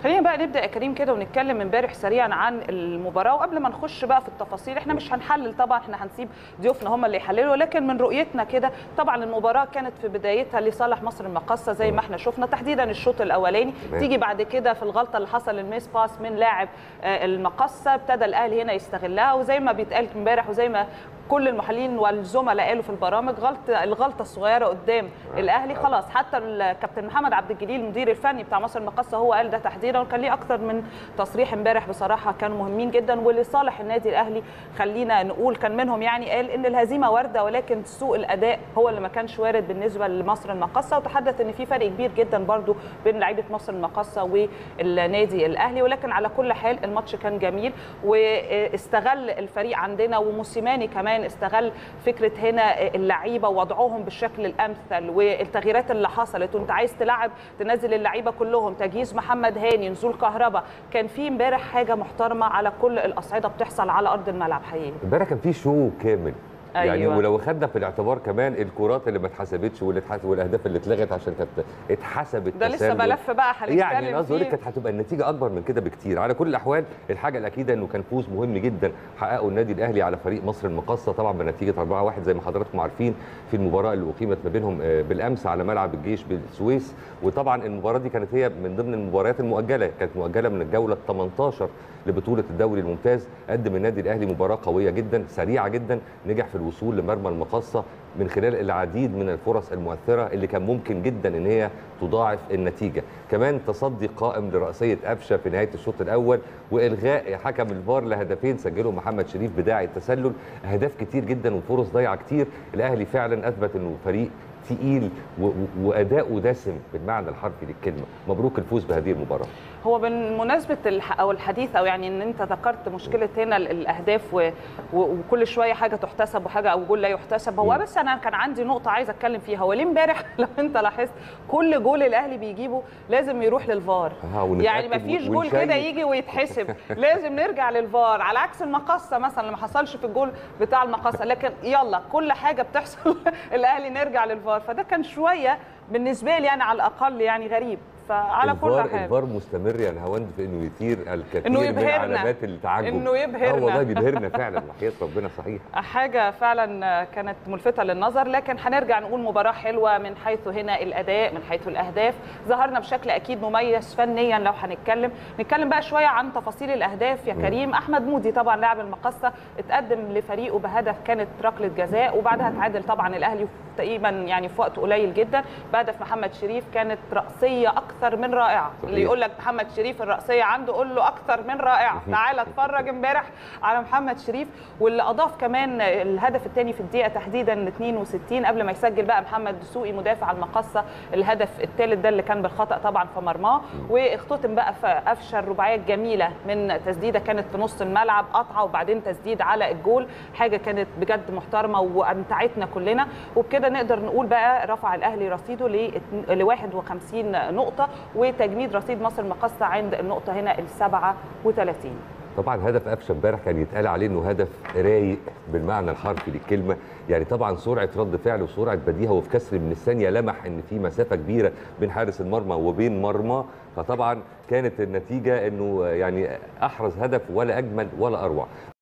خلينا بقى نبدا يا كريم كده ونتكلم امبارح سريعا عن المباراه وقبل ما نخش بقى في التفاصيل احنا مش هنحلل طبعا احنا هنسيب ضيوفنا هم اللي يحللوا لكن من رؤيتنا كده طبعا المباراه كانت في بدايتها لصالح مصر المقاصه زي ما احنا شفنا تحديدا الشوط الاولاني تمام. تيجي بعد كده في الغلطه اللي حصل الميس باس من لاعب آه، المقصه ابتدى الاهلي هنا يستغلها وزي ما بيتقال امبارح وزي ما كل المحللين والزملاء قالوا في البرامج غلطه الغلطه الصغيره قدام الاهلي خلاص حتى الكابتن محمد عبد الجليل المدير الفني بتاع مصر المقاصه هو قال ده تحديدا وكان ليه اكتر من تصريح امبارح بصراحه كانوا مهمين جدا ولصالح النادي الاهلي خلينا نقول كان منهم يعني قال ان الهزيمه وارده ولكن سوء الاداء هو اللي ما كانش وارد بالنسبه لمصر المقاصه وتحدث ان في فرق كبير جدا برضو بين لعيبه مصر المقاصه والنادي الاهلي ولكن على كل حال الماتش كان جميل واستغل الفريق عندنا وموسيماني كمان استغل فكره هنا اللعيبه ووضعهم بالشكل الامثل والتغييرات اللي حصلت وانت عايز تلعب تنزل اللعيبه كلهم تجهيز محمد هاني نزول كهربا كان في امبارح حاجه محترمه على كل الاصعده بتحصل على ارض الملعب حقيقي امبارح كان في شو كامل يعني أيوة. ولو خدنا في الاعتبار كمان الكرات اللي ما اتحسبتش واللي اتحسب والاهداف اللي اتلغت عشان كانت اتحسبت ده لسه تسلل. ملف بقى هنتكلم يعني انا قصدي اقول لك فيه. كانت هتبقى النتيجه اكبر من كده بكتير على كل الاحوال الحاجه الاكيده انه كان فوز مهم جدا حققه النادي الاهلي على فريق مصر المقاصه طبعا بنتيجه 4-1 زي ما حضراتكم عارفين في المباراه اللي اقيمت ما بينهم آه، بالامس على ملعب الجيش بالسويس وطبعا المباراه دي كانت هي من ضمن المباريات المؤجله كانت مؤجله من الجوله ال 18 لبطوله الدوري الممتاز قدم النادي الاهلي مباراه قويه جدا سريعه جدا نجح في الوصول لمرمى المقاصه من خلال العديد من الفرص المؤثره اللي كان ممكن جدا ان هي تضاعف النتيجه كمان تصدي قائم لرأسية قفشه في نهايه الشوط الاول والغاء حكم الفار لهدفين سجلهم محمد شريف بداعي التسلل اهداف كتير جدا وفرص ضايعه كتير الاهلي فعلا اثبت انه فريق تقيل و- و- واداؤه دسم بالمعنى الحرفي للكلمه مبروك الفوز بهذه المباراه هو بمناسبه الح... او الحديث او يعني ان انت ذكرت مشكله هنا ال- الاهداف و... و... وكل شويه حاجه تحتسب وحاجه او جول لا يحتسب هو مم. بس انا كان عندي نقطه عايزه اتكلم فيها هو ليه امبارح لو انت لاحظت كل جول الاهلي بيجيبه لازم يروح للفار آه، ونتأكد يعني ما فيش جول ونشيك. كده يجي ويتحسب لازم نرجع للفار على عكس المقصه مثلا اللي ما حصلش في الجول بتاع المقصه لكن يلا كل حاجه بتحصل الاهلي نرجع للفار فده كان شويه بالنسبه لي انا على الاقل يعني غريب فعلى كل الفار حال الفار مستمر يا نهاوند في انه يثير الكثير إنه من يبهرنا. علامات التعجب إنه يبهرنا. اه والله بيبهرنا فعلا وحياه ربنا صحيح حاجة فعلا كانت ملفتة للنظر لكن هنرجع نقول مباراة حلوة من حيث هنا الأداء من حيث الأهداف ظهرنا بشكل أكيد مميز فنيا لو هنتكلم نتكلم بقى شوية عن تفاصيل الأهداف يا كريم أحمد مودي طبعا لاعب المقصة اتقدم لفريقه بهدف كانت ركلة جزاء وبعدها تعادل طبعا الأهلي تقريبا يعني في وقت قليل جدا بهدف محمد شريف كانت رأسية أكثر من رائعة صحيح. اللي يقول لك محمد شريف الرأسية عنده قول له أكثر من رائعة تعال اتفرج امبارح على محمد شريف واللي اضاف كمان الهدف الثاني في الدقيقه تحديدا 62 قبل ما يسجل بقى محمد دسوقي مدافع المقصه الهدف الثالث ده اللي كان بالخطا طبعا في مرماه واختتم بقى في قفشه الرباعيه الجميله من تسديده كانت في نص الملعب قطعه وبعدين تسديد على الجول حاجه كانت بجد محترمه وامتعتنا كلنا وبكده نقدر نقول بقى رفع الاهلي رصيده ل 51 نقطه وتجميد رصيد مصر المقصه عند النقطه هنا ال 37 طبعا هدف قفشه امبارح كان يتقال عليه انه هدف رايق بالمعنى الحرفي للكلمه يعني طبعا سرعه رد فعل وسرعه بديهه وفي كسر من الثانيه لمح ان في مسافه كبيره بين حارس المرمى وبين مرمى فطبعا كانت النتيجه انه يعني احرز هدف ولا اجمل ولا اروع